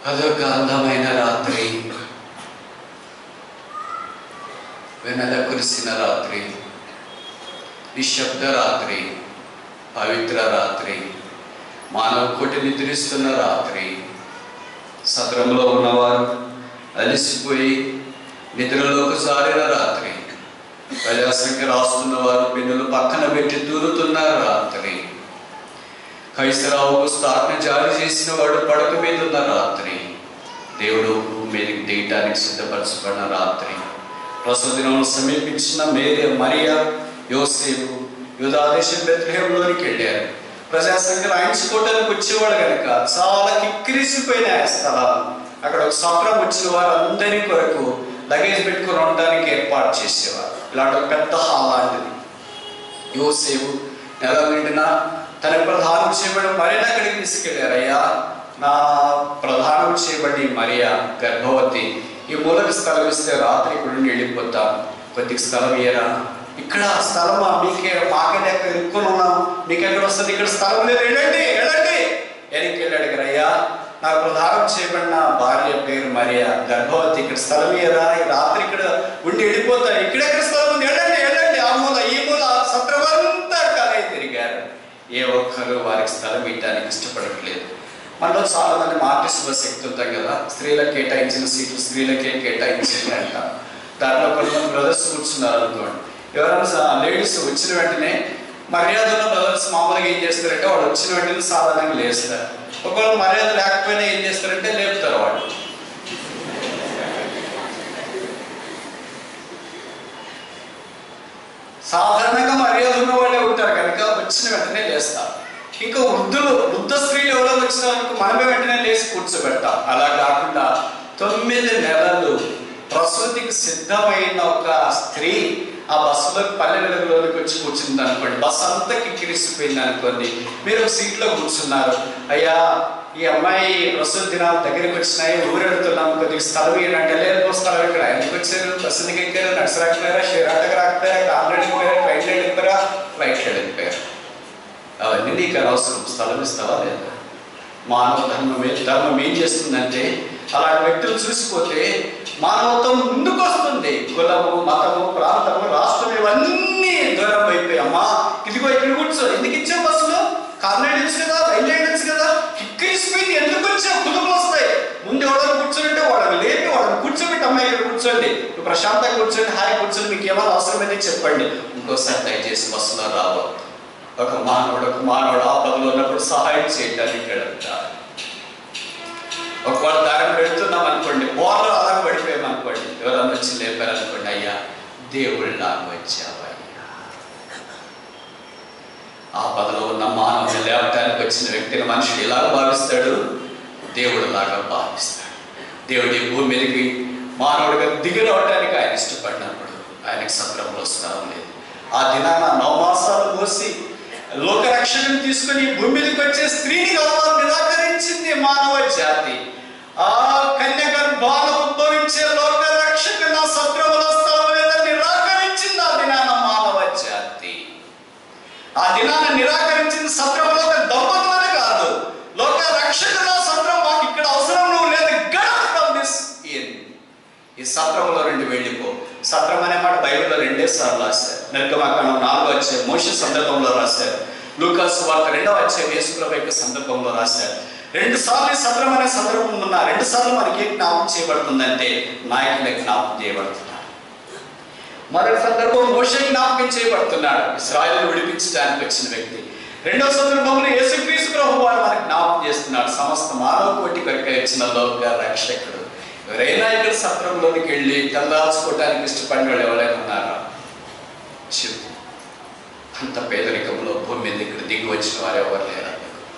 అదొక అందమైన రాత్రి వెనల కురిసిన రాత్రి నిశ్శబ్ద రాత్రి పవిత్ర రాత్రి మానవ కోటి నిద్రిస్తున్న రాత్రి సత్రంలో ఉన్నవారు అలసిపోయి నిద్రలోకి జారిన రాత్రి ప్రజాసంఖ్య రాస్తున్న వారు పెన్నులు పక్కన పెట్టి దూరుతున్న రాత్రి కైసరావుకు స్థాపన జారీ చేసిన వాడు పడక మీద ఉన్న రాత్రి దేవుడు భూమి మీదకి దిగటానికి సిద్ధపరచబడిన రాత్రి ప్రస్తుతం సమీపించిన మేరే మరియా యోసేపు యుధాదేశం బెత్లహేంలోనికి వెళ్ళారు ప్రజాసంఖ్య రాయించుకోవడానికి వచ్చేవాడు కనుక చాలా కిక్కిరిసిపోయిన ఆ స్థలాలు అక్కడ ఒక సత్రం వచ్చిన వారందరి కొరకు లగేజ్ పెట్టుకుని ఉండడానికి ఏర్పాటు చేసేవారు ఇలాంటి ఒక పెద్ద హాల్ లాంటిది యోసేపు నెల నిండిన తన ప్రధానం చేయబడిన మరియా అక్కడికి తీసుకెళ్ళారు అయ్యా నా ప్రధానం చేయబడి మరియా గర్భవతి ఈ మూలకి స్థలం ఇస్తే రాత్రి ఇక్కడ నుండి వెళ్ళిపోతాం కొద్దిగా స్థలం ఇయ్యరా ఇక్కడ స్థలమా మీకే మాకనే అక్కడ ఇరుక్కుని ఉన్నాం మీకు ఎక్కడ వస్తుంది ఇక్కడ స్థలం లేదు వెళ్ళండి వెళ్ళండి వెనక్కి వెళ్ళాడు కదా, అయ్యా నాకు ప్రధానం చేయబడిన భార్య పేరు మరియా గర్భవతి ఇక్కడ స్థలం ఇయ్యరా ఈ రాత్రి ఇక్కడ ఉండి వెళ్ళిపోతా ఇక్కడెక్కడ స్థలం ఉంది వెళ్ళండి వెళ్ళండి ఆ మూల ఈ మూల సత్రమంతా కలయి తిరిగారు ఏ ఒక్కరు వారికి స్థలం ఇవ్వడానికి ఇష్టపడట్లేదు మనలో చాలా మంది మార్టిస్ట్ బస్ ఎక్కుతుంటాం కదా స్త్రీలకు కేటాయించిన సీట్లు స్త్రీలకే కేటాయించింది అంట దాంట్లో కొంతమంది బ్రదర్స్ కూర్చున్నారు అనుకోండి ఎవరైనా లేడీస్ వచ్చిన వెంటనే మర్యాద ఉన్న బ్రదర్స్ మామూలుగా ఏం చేస్తారంటే వాళ్ళు వచ్చిన వెంటనే సాధారణంగా లేస్తారు ఒకవేళ మర్యాద లేకపోయినా ఏం చేస్తారంటే లేపుతారు వాళ్ళు సాధారణంగా మర్యాద ఉన్న వాళ్ళే ఉంటారు కనుక వచ్చిన వెంటనే లేస్తారు ఇంకా వృద్ధులు వృద్ధ స్త్రీలు ఎవరో వచ్చిన వరకు మనమే వెంటనే లేచి కూర్చోబెడతాం అలా కాకుండా తొమ్మిది నెలలు ప్రసూతికి సిద్ధమైన ఒక స్త్రీ ఆ బస్సులో పల్లె వెలుగులోకి వచ్చి కూర్చుంది అనుకోండి బస్సు అంతా కిక్కిరిసిపోయింది అనుకోండి మీరు ఒక సీట్లో కూర్చున్నారు అయ్యా ఈ అమ్మాయి ప్రసూతి దినాలు దగ్గరికి వచ్చినాయి ఊరెడుతున్నాం కొద్దిగా స్థలం ఏంటంటే లేదు స్థలం ఇక్కడ ఎందుకు వచ్చారు బస్సు ఎందుకు ఎక్కారు నడిచి రాకపోయారా షేరాటకు రాకపోయారా కార్లో వెళ్ళిపోయారా ట్రైన్లో వెళ్ళిపోయారా ఫ్లైట్లో వెళ్ళిపోయారు అవన్నీ నీకు అనవసరం స్థలం ఇస్తావా లేదా మానవ ధర్మం ఏ- ధర్మం ఏం చేస్తుందంటే అలాంటి వ్యక్తులు చూసిపోతే మానవత్వం ముందుకు వస్తుంది కులము మతము ప్రాంతము రాష్ట్రం ఇవన్నీ దూరం అయిపోయి అమ్మా ఇదిగో ఇక్కడ కూర్చో ఎందుకు ఇచ్చావు బస్సులో కార్లో వెళ్ళచ్చు కదా రైల్లో వెళ్ళచ్చు కదా కిక్కిరిసిపోయింది ఎందుకు వచ్చావు కుదుపులు వస్తాయి ముందు ఎవడో కూర్చోబెట్టే వాళ్ళని లేపి వాళ్ళని కూర్చోబెట్టి అమ్మాయి ఇక్కడ కూర్చోండి నువ్వు ప్రశాంతంగా కూర్చోండి హాయి కూర్చొని మీకు ఏమైనా అవసరమైతే చెప్పండి ఇంకోసారి దయచేసి బస్సులో రావద్దు ఒక మానవుడు ఒక మానవుడు ఆపదలో ఉన్నప్పుడు సహాయం చేయడానికి ఇక్కడ ఉంటారు. ఒకవేళ దారం పెడుతున్నాం అనుకోండి బోర్లో అలా పడిపోయాం అనుకోండి ఎవరన్నా వచ్చి లేపారు అనుకోండి అయ్యా దేవుడు నాకు వచ్చావయ్యా ఆపదలో ఉన్న మానవుని లేవటానికి వచ్చిన వ్యక్తిని మనుషుడు ఎలా భావిస్తాడు దేవుడు లాగా భావిస్తాడు దేవుడు ఈ భూమి మీదకి మానవుడిగా దిగి రావడానికి ఆయన ఇష్టపడినప్పుడు ఆయనకి సత్రంలో స్థలం లేదు ఆ దినాన నవమాసాలు మోసి లోకరక్షణను తీసుకుని ఈ భూమి మీదకి వచ్చే స్త్రీని కావాలని నిరాకరించింది మానవ జాతి ఆ కన్యక బాల ఉద్భవించే లోకరక్షక నా సత్రములో స్థలం లేదని నిరాకరించింది ఆ దినాన మానవ జాతి ఆ దినాన్ని నిరాకరించిన సత్రంలో ఒక దంపతులనే కాదు లోక రక్షకుల సత్రం మాకు ఇక్కడ అవసరం నువ్వు లేదు గట్ ఫ్రమ్ దిస్ ఇన్ ఈ సత్రంలో నుండి వెళ్ళిపో సత్రం అనే మాట బైబిల్లో రెండే సార్లు రాశారు నిర్గమాకాండం నాలుగో వచ్చే మోష సందర్భంలో రాశారు లూకాస్ వార్త రెండవ వచ్చే యేసుప్రభు యొక్క సందర్భంలో రాశారు రెండు సార్లు ఈ సత్రం అనే సందర్భం ఉన్న రెండు సార్లు మనకి ఏం జ్ఞాపకం చేయబడుతుందంటే నాయకులకు జ్ఞాపకం చేయబడుతున్నారు మరొక సందర్భం మోషే జ్ఞాపకం చేయబడుతున్నాడు ఇస్రాయల్ విడిపించడానికి వచ్చిన వ్యక్తి రెండవ సందర్భంలో యేసుక్రీస్తు ప్రభు వారు మనకు జ్ఞాపకం చేస్తున్నాడు సమస్త మానవ కోటి కొరకై వచ్చిన లోక రక్షకుడు ఎవరైనా ఇక్కడ సత్రంలోనికి వెళ్ళి కల్లాల్చుకోవడానికి ఇష్టపడిన వాళ్ళు ఎవరైనా ఉన్నారా చెప్పు అంత పేదరికంలో భూమి మీద ఇక్కడ దిగి వచ్చిన వారు ఎవరు లేరు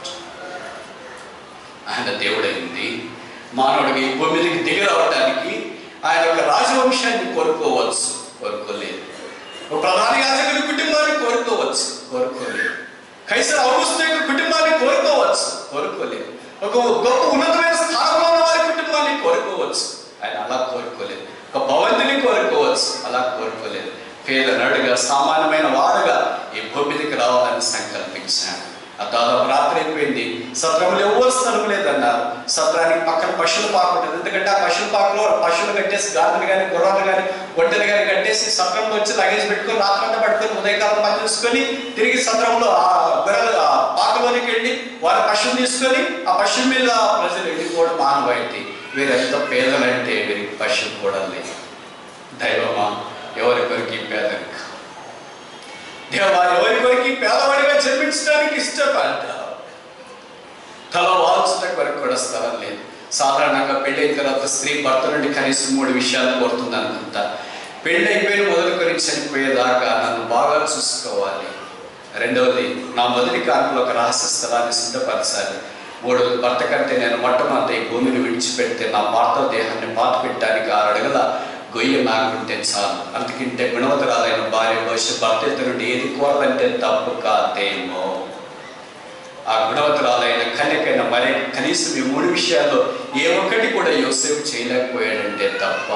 ఆయన దేవుడైంది మానవుడికి ఈ భూమి మీదకి దిగి రావడానికి ఆయన యొక్క రాజవంశాన్ని కోరుకోవచ్చు కోరుకోలేదు ఒక ప్రధాన యాజకుడి కుటుంబాన్ని కోరుకోవచ్చు కోరుకోలేదు కైసర్ ఔగుస్తు యొక్క కుటుంబాన్ని కోరుకోవచ్చు కోరుకోలేదు ఒక గొప్ప ఉన్నతమైన స్థానంలో ఉన్న వారి కుటుంబాన్ని కోరుకోవచ్చు ఆయన అలా కోరుకోలేదు ఒక భవంతిని కోరుకోవచ్చు అలా కోరుకోలేదు పేద నడుగా సామాన్యమైన వాడుగా ఈ భూమి మీదకి రావాలని సంకల్పించాడు ఆ దాదాపు రాత్రి అయిపోయింది సత్రంలో ఎవరు స్థలం లేదన్నారు సత్రానికి పక్కన పశువుల పాక ఉంటుంది ఎందుకంటే ఆ పశువుల పాకలో పశువులు కట్టేసి గాడిదలు కానీ గుర్రాలు కానీ ఒంటెలు కానీ కట్టేసి సత్రంలో వచ్చి లగేజ్ పెట్టుకొని రాత్రంతా పట్టుకొని ఉదయకాలం పని చూసుకొని తిరిగి సత్రంలో ఆ గొర్రెలు ఆ పాకలోనికి వెళ్ళి వారి పశువుని తీసుకొని ఆ పశువు మీద ప్రజలు వెళ్ళిపోవడం మానవాయితీ వీరెంత పేదలంటే వీరికి పశువు కూడా లేదు దైవమా ఎవరి కొరికి పేదరిక దేవా ఎవరి కొరికి పేదవాడిగా జన్మించడానికి ఇష్టపడ్డా తల వాల్చుట కొరకు కూడా స్థలం లేదు సాధారణంగా పెళ్ళైన తర్వాత స్త్రీ భర్త నుండి కనీసం మూడు విషయాలు కోరుతుంది అనుకుంటా పెళ్ళి అయిపోయిన మొదలుకొని చనిపోయేదాకా నన్ను బాగా చూసుకోవాలి రెండవది నా మొదటి కాలంలో ఒక రహస్య స్థలాన్ని సిద్ధపరచాలి మూడు భర్త కంటే నేను మొట్టమొదటి ఈ భూమిని విడిచిపెడితే నా పార్థ దేహాన్ని పాత పెట్టడానికి ఆరు అడుగుల గొయ్య నాకుంటే చాలు అందుకంటే గుణవతరాలైన భార్య భవిష్య భర్త ఎత్తు నుండి ఏది కోరాలంటే తప్పు కాదేమో ఆ గుణవతరాలైన కన్యకైన మరి కనీసం ఈ మూడు విషయాల్లో ఏ ఒక్కటి కూడా యోసేపు చేయలేకపోయాడంటే తప్ప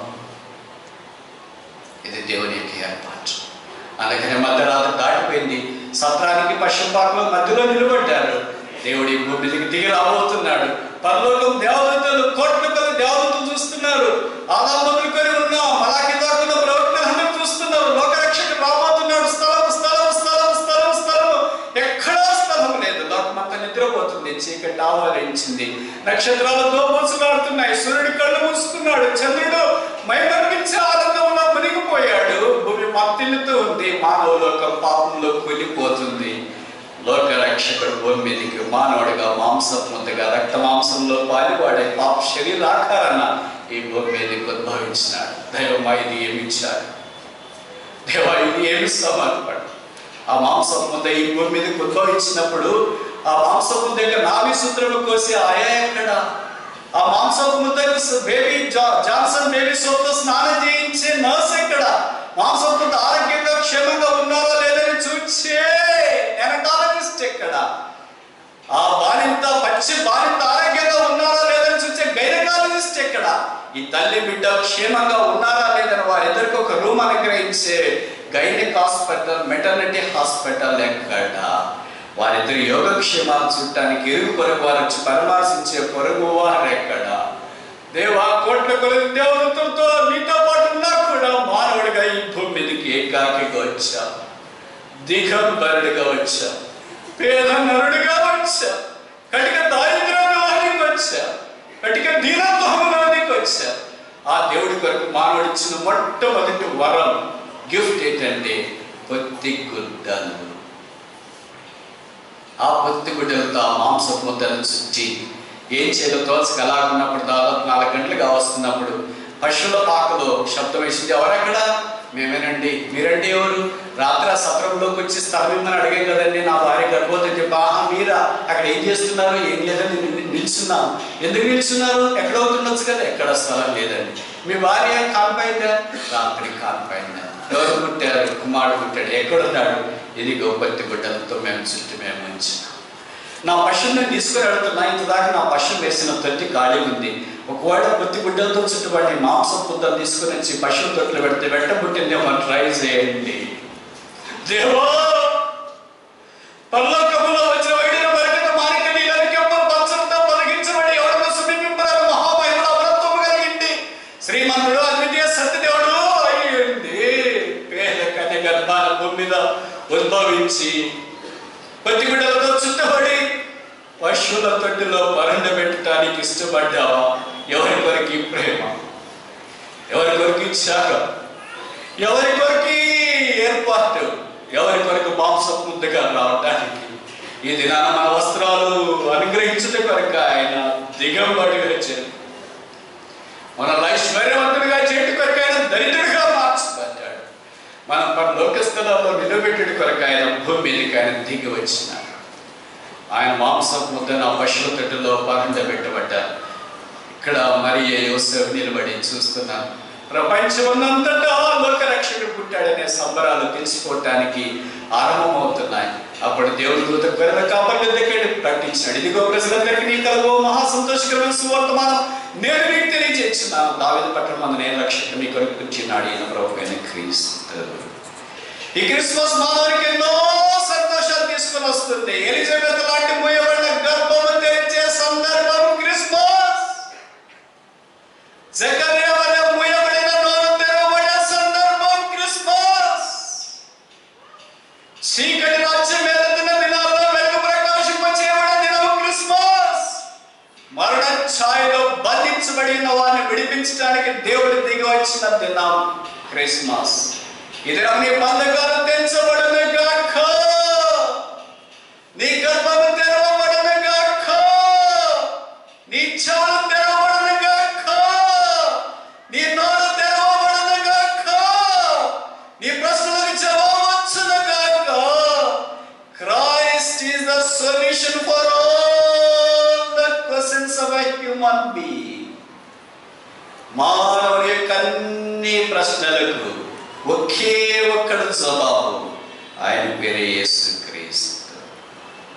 ఇది దేవుని యొక్క ఏర్పాటు అందుకని మధ్యరాత్రి దాటిపోయింది సత్రానికి పశ్చిమపాకలో మధ్యలో నిలబడ్డారు దేవుడి భూమి మీదకి దిగి రాబోతున్నాడు పరలోకం దేవదూతలు కోట్ల కొద్ది దేవదూతలు చూస్తున్నారు ఆదాం మొదలుకొని ఉన్నాం అలాగే దాకున్న ప్రవక్తలందరూ చూస్తున్నారు లోకరక్షకుడు రాబోతున్నాడు స్థలం స్థలం స్థలం స్థలం స్థలం ఎక్కడా స్థలం లేదు లోకమంతా నిద్రపోతుంది చీకటి ఆవరించింది నక్షత్రాలు దోబోసులాడుతున్నాయి సూర్యుడు కళ్ళు మూసుకున్నాడు చంద్రుడు మైమర్పించి ఆనందంలో మునిగిపోయాడు భూమి మత్తిల్లుతూ ఉంది మానవ లోకం పాపంలో కూలిపోతుంది లోక రక్షకుడు భూమి మీదకి మానవుడిగా మాంసముద్దగా రక్త మాంసంలో పాలివాడే పాప శరీరాకారణ ఈ భూమి మీదకి ఉద్భవించినాడు దైవమా ఇది ఏమిచ్చాడు దేవా ఇది ఏమి సమర్పణ ఆ మాంసం ముద్ద ఈ భూమి మీదకి ఉద్భవించినప్పుడు ఆ మాంసపు దగ్గర నాభి సూత్రము కోసి ఆయా ఎక్కడ ఆ మాంసపు ముద్దకు బేబీ జాన్సన్ బేబీ సోప్తో స్నానం చేయించే నర్స్ ఎక్కడ మాంసపు ముద్ద ఆరోగ్యంగా క్షేమంగా ఉన్నారో లేదని చూచే ఎనకాలజిస్ట్ ఎక్కడ ఆ బాలింత పచ్చి బాలింత ఆరోగ్యంగా ఉన్నారా లేదని చూసే గైనకాలజిస్ట్ ఎక్కడ ఈ తల్లి బిడ్డ క్షేమంగా ఉన్నారా లేదని వారిద్దరికి ఒక రూమ్ అనుగ్రహించే గైనిక్ హాస్పిటల్ మెటర్నిటీ హాస్పిటల్ ఎక్కడ వారిద్దరు యోగక్షేమాలు చూడటానికి ఇరుగు పొరుగు వారు వచ్చి పరామర్శించే పొరుగు వారు ఎక్కడ దేవా కోట్ల కొలది దేవతలతో నీతో పాటు ఉన్నా కూడా మానవుడిగా ఈ భూమి మీదకి ఏకాకిగా వచ్చా దిగంబరుడిగా వచ్చా పేద నరుడిగా వచ్చా కటిక దారిద్ర్యంలోనికి వచ్చా కటిక దీనత్వంలోనికి వచ్చా ఆ దేవుడి కొరకు మానవుడు ఇచ్చిన మొట్టమొదటి వరం గిఫ్ట్ ఏంటంటే పొత్తి గుడ్డలు ఆ పొత్తి గుడ్డలతో ఆ మాంసపు ముద్దలను చుట్టి ఏం చేయాలో తోచక అలాగున్నప్పుడు దాదాపు నాలుగు గంటలుగా వస్తున్నప్పుడు పశువుల పాకలో శబ్దం వేసింది ఎవరక్కడ మేమేనండి మీరండి ఎవరు రాత్రి ఆ సత్రంలోకి వచ్చి స్థలం ఇమ్మని అడిగాం కదండి నా భార్య గర్భవతి చెప్పి ఆహా మీరా అక్కడ ఏం చేస్తున్నారు ఏం లేదని ని- నిల్చున్నాం ఎందుకు నిల్చున్నారు ఎక్కడ అవుతుండొచ్చు కదా ఎక్కడ స్థలం లేదండి మీ భార్య కాన్పైందా రాత్రి కాన్పైందా ఎవరు పుట్టారు కుమారుడు పుట్టాడు ఎక్కడున్నాడు ఇది గోపత్తి గుడ్డలతో మేము చుట్టూ మేము ఉంచినాం నా పశువుని తీసుకుని వెళ్తున్నా ఇంతదాకా నా పశువు వేసిన తొట్టి ఖాళీ ఉంది ఒకవేళ పొత్తి గుడ్డలతో చుట్టుబడి మాంసం పుద్దలు తీసుకుని వచ్చి పశువు తొట్లు పెడితే వెంట పుట్టిందేమో ట్రై చేయండి దేవా పర్లోకములో వచ్చిన వైడిన మరిగిన మారిక నీలరికెమ్మ పంచంతో పలిగించబడి ఎవరిని సమీపింపరాని మహామహిమల అమరత్వము కలిగింది శ్రీమంతుడు అద్వితీయ సత్యదేవుడు అయ్యింది పేద కన్య గర్భాల భూమి మీద ఉద్భవించి పత్తిగుడ్డలతో చుట్టబడి పశువుల తొట్టిలో పరండ పెట్టడానికి ఇష్టపడ్డావా ఎవరి కొరికి ప్రేమ ఎవరి కొరికి త్యాగం ఎవరి కొరికి ఏర్పాటు ఎవరి కొరకు మాంసం ముద్దగా రావడానికి ఈ దినాన మన వస్త్రాలు అనుగ్రహించుట కొరకు ఆయన దిగంబడిగా వచ్చారు మనల్ని ఐశ్వర్యవంతుడిగా చేయటి కొరకు ఆయన దరిద్రుడిగా మార్చబడ్డాడు మనం మన లోకస్థలంలో నిలబెట్టడి కొరకు ఆయన భూమి మీదకి ఆయన దిగి వచ్చినాడు ఆయన మాంసం ముద్దను ఆ పశువుల తొట్టులో పరుండబెట్టబడ్డారు ఇక్కడ మరి యోసేపు నిలబడి చూస్తున్నాను ప్రపంచమంతటా లోక రక్షకుడు పుట్టాడనే సంబరాలు తెలుసుకోవటానికి ఆరంభమవుతున్నాయి అప్పుడు దేవుడి దూత గొర్రెల కాపర్ల దగ్గర ప్రకటించాడు ఇదిగో ప్రజలందరికీ నీ కలుగో మహా సంతోషకరమైన సువర్తమానం నేను మీకు తెలియజేస్తున్నాను దావిద పట్టణ మందు నేను రక్షకుడు మీ కొరకు కూర్చున్నాడు ఈయన ప్రభు అయిన క్రీస్తు ఈ క్రిస్మస్ మానవునికి ఎన్నో సంతోషాలు సంతోషాన్ని తీసుకొని వస్తుంది ఎలిజబెత్ లాంటి మూయబడిన గర్భము తెరిచే సందర్భం క్రిస్మస్ జకర్యా వలె మూయబడిన నోరు తెరవబడే సందర్భం క్రిస్మస్ చీకటి రాజ్యం ఏలుతున్న దినాల్లో వెలుగు ప్రకాశింపచేయబడే దినం క్రిస్మస్ మరణ ఛాయలో బంధించబడిన వారిని విడిపించడానికి దేవుడు దిగి వచ్చిన దినం క్రిస్మస్ ఇది నీ బంధకాలు తెంచబడును గాక నీ గర్భము తెరవబడును గాక నీ చాలు తెరవబడును గాక నీ నోరు తెరవబడును గాక నీ ప్రశ్నలకు జవాబు వచ్చును గాక Christ is the solution for all the questions of a human being మానవుని యొక్క అన్ని ప్రశ్నలకు ఒకే ఒక్కడు జవాబు ఆయన పేరే యేసు